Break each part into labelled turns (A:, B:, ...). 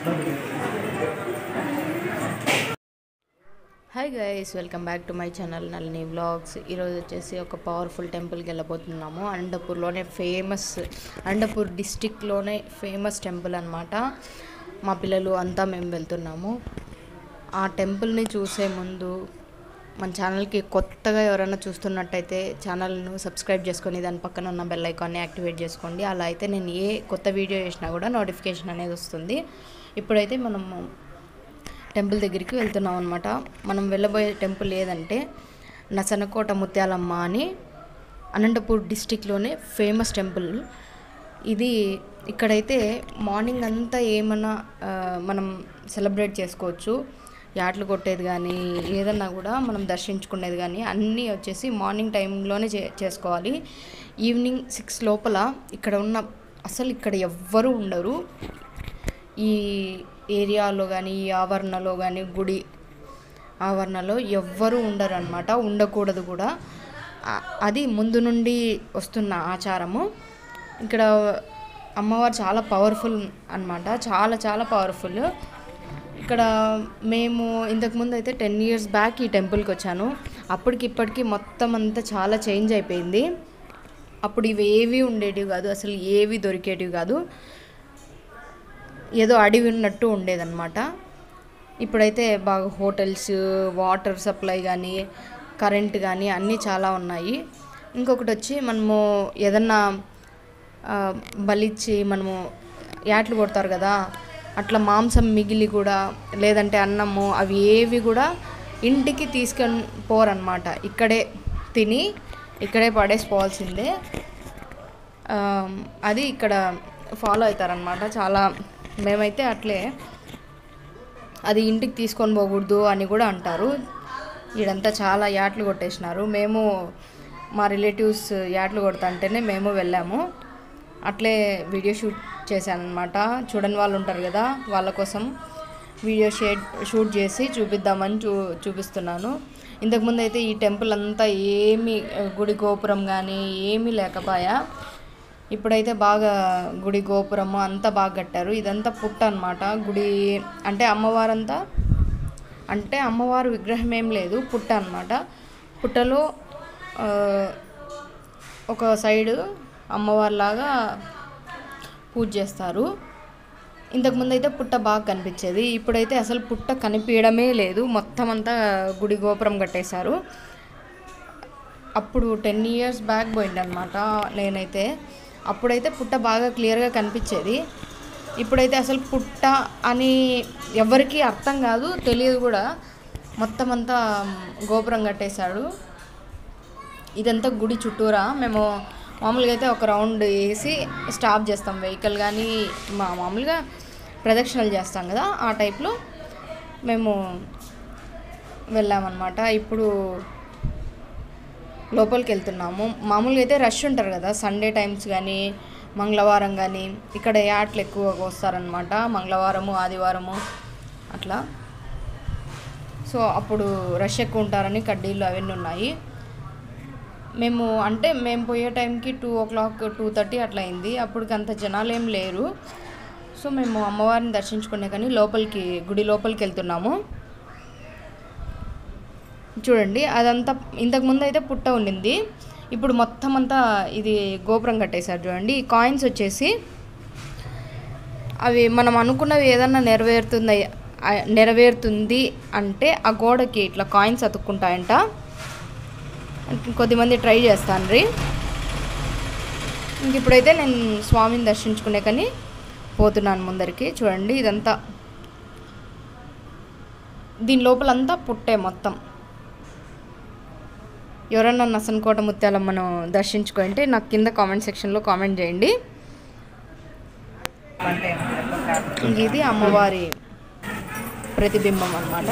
A: Hi guys welcome back to my channel నల్ని vlogs ఈరోజు వచ్చేసి ఒక పవర్ఫుల్ టెంపుల్కి వెళ్ళబోతున్నాము అనంతపూర్లోనే ఫేమస్ అనంతపూర్ డిస్టిక్లోనే ఫేమస్ టెంపుల్ అనమాట మా పిల్లలు అంతా మేము వెళ్తున్నాము ఆ టెంపుల్ని చూసే ముందు మన ఛానల్కి కొత్తగా ఎవరైనా చూస్తున్నట్టయితే ఛానల్ను సబ్స్క్రైబ్ చేసుకొని దాని పక్కన ఉన్న బెల్ ఐకాన్ని యాక్టివేట్ చేసుకోండి అలా అయితే నేను ఏ కొత్త వీడియో చేసినా కూడా నోటిఫికేషన్ అనేది వస్తుంది ఇప్పుడైతే మనము టెంపుల్ దగ్గరికి వెళ్తున్నాం అనమాట మనం వెళ్ళబోయే టెంపుల్ ఏదంటే నసనకోట ముత్యాలమ్మ అని అనంతపూర్ డిస్టిక్లోనే ఫేమస్ టెంపుల్ ఇది ఇక్కడైతే మార్నింగ్ అంతా ఏమన్నా ఆ, మనం సెలబ్రేట్ చేసుకోవచ్చు యాట్లు కొట్టేది కానీ ఏదన్నా కూడా మనం దర్శించుకునేది కానీ అన్నీ వచ్చేసి మార్నింగ్ టైంలోనే చే చేసుకోవాలి ఈవినింగ్ సిక్స్ లోపల ఇక్కడ ఉన్న అసలు ఇక్కడ ఎవ్వరూ ఉండరు ఈ ఏరియాలో కానీ ఈ ఆవరణలో కానీ గుడి ఆవరణలో ఎవ్వరూ ఉండరు అనమాట ఉండకూడదు కూడా ఆ- అది ముందు నుండి వస్తున్న ఆచారము ఇక్కడ అమ్మవారు చాలా పవర్ఫుల్ అన్నమాట చాలా చాలా పవర్ఫుల్ ఇక్కడ మేము ఇంతకుముందు అయితే టెన్ ఇయర్స్ బ్యాక్ ఈ టెంపుల్కి వచ్చాను అప్పటికి ఇప్పటికి మొత్తం అంతా చాలా చేంజ్ అయిపోయింది అప్పుడు ఇవి ఏవి ఉండేటివి కాదు అసలు ఏవి దొరికేటివి కాదు ఏదో అడవి ఉన్నట్టు ఉండేదన్నమాట ఇప్పుడైతే బాగా హోటల్స్ వాటర్ సప్లై కానీ కరెంట్ కానీ అన్నీ చాలా ఉన్నాయి ఇంకొకటి వచ్చి మనము ఏదన్నా ఆ, బలిచ్చి మనము యాట్లు కొడతారు కదా అట్లా మాంసం మిగిలి కూడా లేదంటే అన్నము అవి ఏవి కూడా ఇంటికి తీసుకొని పోరన్నమాట ఇక్కడే తిని ఇక్కడే పడేసిపోవాల్సిందే ఆ, అది ఇక్కడ ఫాలో అవుతారనమాట చాలా మేమైతే అట్లే అది ఇంటికి తీసుకొని పోకూడదు అని కూడా అంటారు ఈడంతా చాలా యాట్లు కొట్టేసినారు మేము మా రిలేటివ్స్ యాట్లు కొడతాంటేనే మేము వెళ్ళాము అట్లే వీడియో షూట్ చేశానమాట చూడని వాళ్ళు ఉంటారు కదా వాళ్ళ కోసం వీడియో షేట్ షూట్ చేసి చూపిద్దామని చూ చూపిస్తున్నాను ఇంతకుముందు అయితే ఈ టెంపుల్ అంతా ఏమీ గుడి గోపురం కానీ ఏమీ లేకపోయా ఇప్పుడైతే బాగా గుడి గోపురము అంతా బాగా కట్టారు ఇదంతా పుట్ట అన్నమాట గుడి అంటే అమ్మవారంతా అంటే అమ్మవారు విగ్రహం ఏం లేదు పుట్ట అన్నమాట పుట్టలో ఆ, ఒక సైడు అమ్మవారిలాగా పూజ చేస్తారు ఇంతకుముందు అయితే పుట్ట బాగా కనిపించేది ఇప్పుడైతే అసలు పుట్ట కనిపించడమే లేదు మొత్తం అంతా గుడి గోపురం కట్టేశారు అప్పుడు టెన్ ఇయర్స్ బ్యాక్ పోయిందనమాట నేనైతే అప్పుడైతే పుట్ట బాగా క్లియర్గా కనిపించేది ఇప్పుడైతే అసలు పుట్ట అని ఎవరికీ అర్థం కాదు తెలియదు కూడా మొత్తం అంతా గోపురం కట్టేశాడు ఇదంతా గుడి చుట్టూరా మేము మామూలుగా అయితే ఒక రౌండ్ వేసి స్టాప్ చేస్తాం వెహికల్ కానీ మా మామూలుగా ప్రదక్షిణలు చేస్తాం కదా ఆ టైప్లో మేము వెళ్ళామన్నమాట ఇప్పుడు లోపలికి వెళ్తున్నాము మామూలుగా అయితే రష్ ఉంటారు కదా సండే టైమ్స్ కానీ మంగళవారం కానీ ఇక్కడ యాట్లు ఎక్కువగా వస్తారనమాట మంగళవారము ఆదివారము అట్లా సో అప్పుడు రష్ ఎక్కువ ఉంటారని కడ్డీలు అవన్నీ ఉన్నాయి మేము అంటే మేము పోయే టైంకి two o'clock two thirty అట్లా అయింది అప్పటికి అంత జనాలు ఏం లేరు సో మేము అమ్మవారిని దర్శించుకునే కానీ లోపలికి గుడి లోపలికి వెళ్తున్నాము చూడండి అదంతా ఇంతకుముందు అయితే పుట్ట ఉండింది ఇప్పుడు మొత్తం అంతా ఇది గోపురం కట్టేశారు చూడండి ఈ కాయిన్స్ వచ్చేసి అవి మనం అనుకున్నవి ఏదన్నా నెరవేరుతుంది ఆ- నెరవేరుతుంది అంటే ఆ గోడకి ఇట్లా కాయిన్స్ అతుక్కుంటాయంట కొద్దిమంది ట్రై చేస్తాను ఇంక ఇప్పుడైతే నేను స్వామిని దర్శించుకునే కానీ పోతున్నాను ముందరికి చూడండి ఇదంతా దీని లోపలంతా పుట్టే మొత్తం ఎవరన్నా నసనకోట ముత్యాలమ్మను దర్శించుకుంటే నాకు కింద కామెంట్ సెక్షన్లో కామెంట్ చేయండి ఇంక ఇది అమ్మవారి ప్రతిబింబం అన్నమాట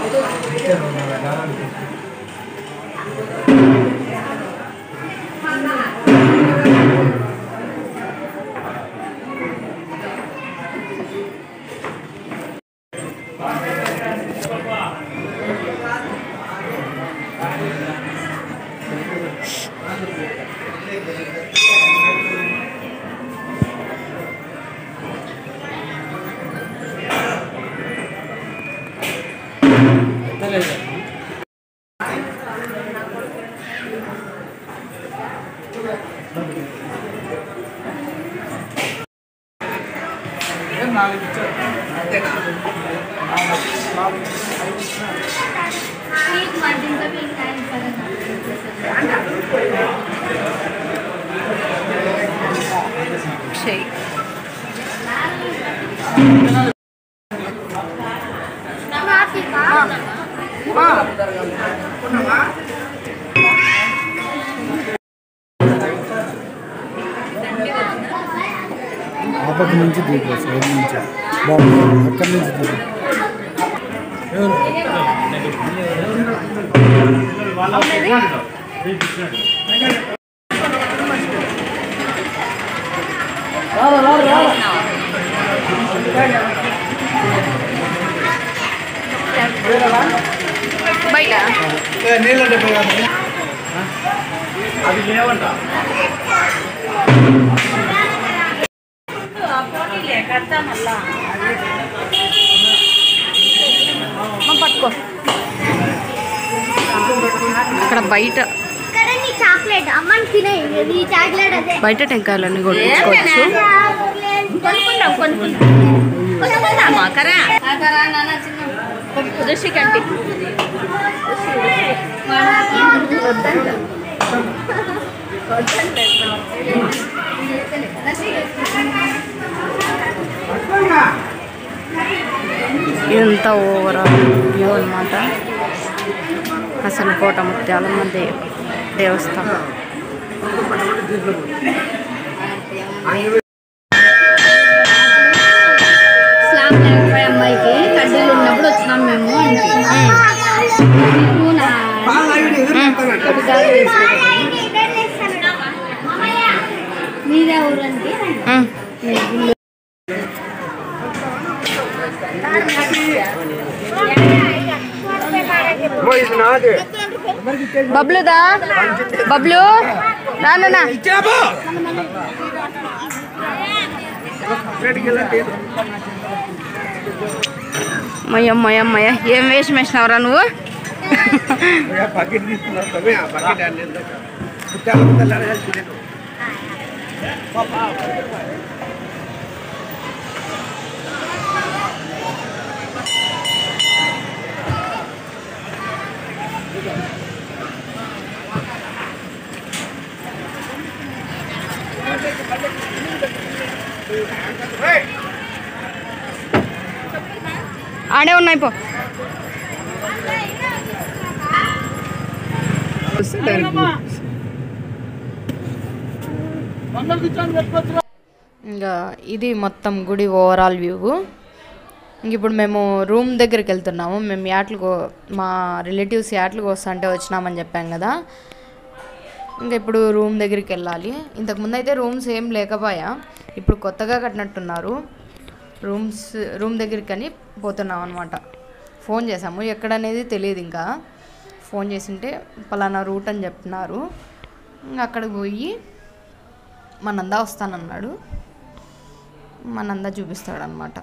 B: ఆ
A: చెయ్యి
B: ఆ పక్క నుంచి దిగు సైడ్ నుంచి బాగుంది అక్కడి నుంచి దిగు
A: బయట అమ్మ, పట్టుకో అక్కడ బయట
C: ఇక్కడ నీ చాక్లెట్ అమ్మని తినే నీ చాక్లెట్ అదే
A: బయట టెంకాయలన్నీ కొట్టుకోవచ్చు
C: కొనుక్కుందాం కొనుక్కుందాం
D: కొనుక్కుందామా కరా ఋషి కంటి
A: ఇదంతా ఓవరాల్ వ్యూ అనమాట అసలు కోట ముత్యాలమ్మ దే దేవస్థానం
C: స్లామ్ లేకపోయే అమ్మాయికి కడ్డీలు ఉన్నప్పుడు వచ్చినాం మేము అంటే నీకు నా కొడుకాలు వేసుకోవాలి. మీదే ఊరంటే
A: ఉమ్. బబ్లుదా బబ్లు రానా మయ్య మయ్య మయ్య ఏం వేషం వేసినావురా నువ్వు
B: బకెట్ తీసుకున్నావు ఆ బకెట్ అన్నీ పుట్టాల ముందర
A: ఆడే ఉన్నాయి పో ఇంకా ఇది మొత్తం గుడి ఓవరాల్ వ్యూ ఇంక ఇప్పుడు మేము రూమ్ దగ్గరికి వెళ్తున్నాము మేము యాట్లకు మా రిలేటివ్స్ యాట్లకు వస్తుంటే వచ్చినామని చెప్పాం కదా ఇంకా ఇప్పుడు రూమ్ దగ్గరికి వెళ్ళాలి ఇంతకుముందు అయితే రూమ్స్ ఏం లేకపోయా ఇప్పుడు కొత్తగా కట్టినట్టున్నారు రూమ్స్ రూమ్ దగ్గరికి అని పోతున్నాం అనమాట ఫోన్ చేసాము ఎక్కడనేది తెలియదు ఇంకా ఫోన్ చేసింటే పలానా రూట్ అని చెప్తున్నారు ఇంకా అక్కడికి పోయి మా నందా వస్తానన్నాడు మా నందా చూపిస్తాడు అనమాట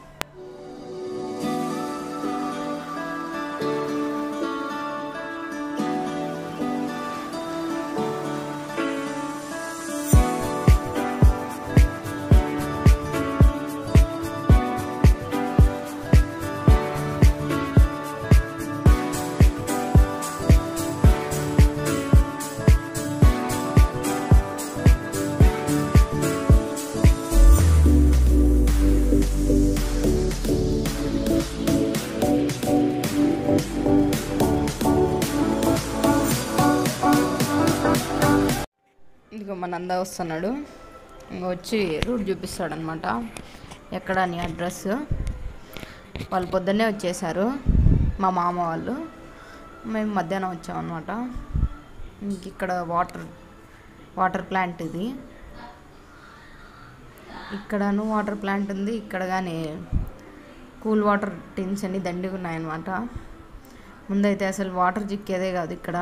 A: ఇదిగో మా నందా వస్తున్నాడు ఇంక వచ్చి రూట్ చూపిస్తాడు అనమాట ఎక్కడ నీ అడ్రస్ వాళ్ళు పొద్దున్నే వచ్చేసారు మా మామ వాళ్ళు మేము మధ్యాహ్నం వచ్చామన్నమాట ఇంక ఇక్కడ వాటర్ వాటర్ ప్లాంట్ ఇది ఇక్కడను వాటర్ ప్లాంట్ ఉంది ఇక్కడ కానీ కూల్ వాటర్ టిన్స్ అన్ని దండిగా ఉన్నాయన్నమాట ముందైతే అసలు వాటర్ చిక్కేదే కాదు ఇక్కడ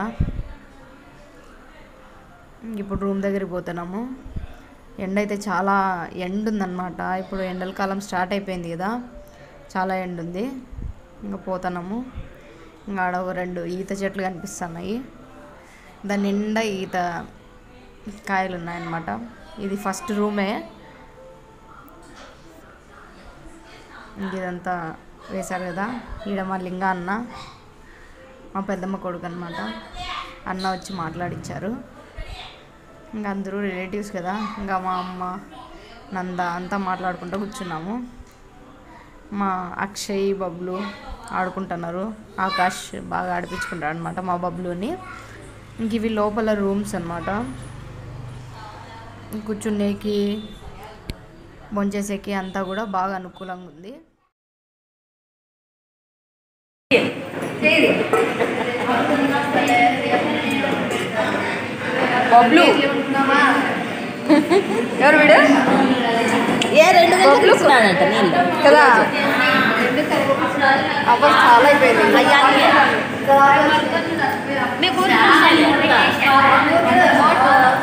A: ఇప్పుడు రూమ్ దగ్గరికి పోతున్నాము ఎండ అయితే చాలా ఎండ ఉందన్నమాట ఇప్పుడు ఎండల కాలం స్టార్ట్ అయిపోయింది కదా చాలా ఎండ ఉంది ఇంకా పోతున్నాము ఇంకా ఆడ ఒక రెండు ఈత చెట్లు కనిపిస్తున్నాయి దాని నిండా ఈత కాయలు ఉన్నాయన్నమాట ఇది ఫస్ట్ రూమే ఇంక ఇదంతా వేశారు కదా ఈడ మా లింగా అన్న మా పెద్దమ్మ కొడుకు అనమాట అన్న వచ్చి మాట్లాడిచ్చారు ఇంకా అందరూ రిలేటివ్స్ కదా ఇంకా మా అమ్మ నంద అంతా మాట్లాడుకుంటూ కూర్చున్నాము మా అక్షయ్ బబ్లు ఆడుకుంటున్నారు ఆకాష్ బాగా ఆడిపించుకుంటాడు అనమాట మా బబ్లుని ఇంక ఇవి లోపల రూమ్స్ అనమాట కూర్చునేకి భోంచేసేకి అంతా కూడా బాగా అనుకూలంగా ఉంది
D: బబ్లు ఎవరు వీడు ఏ రెండు బబ్లు నీళ్ళు
A: కదా అవ్వ చాలా అయిపోయింది
D: మీకు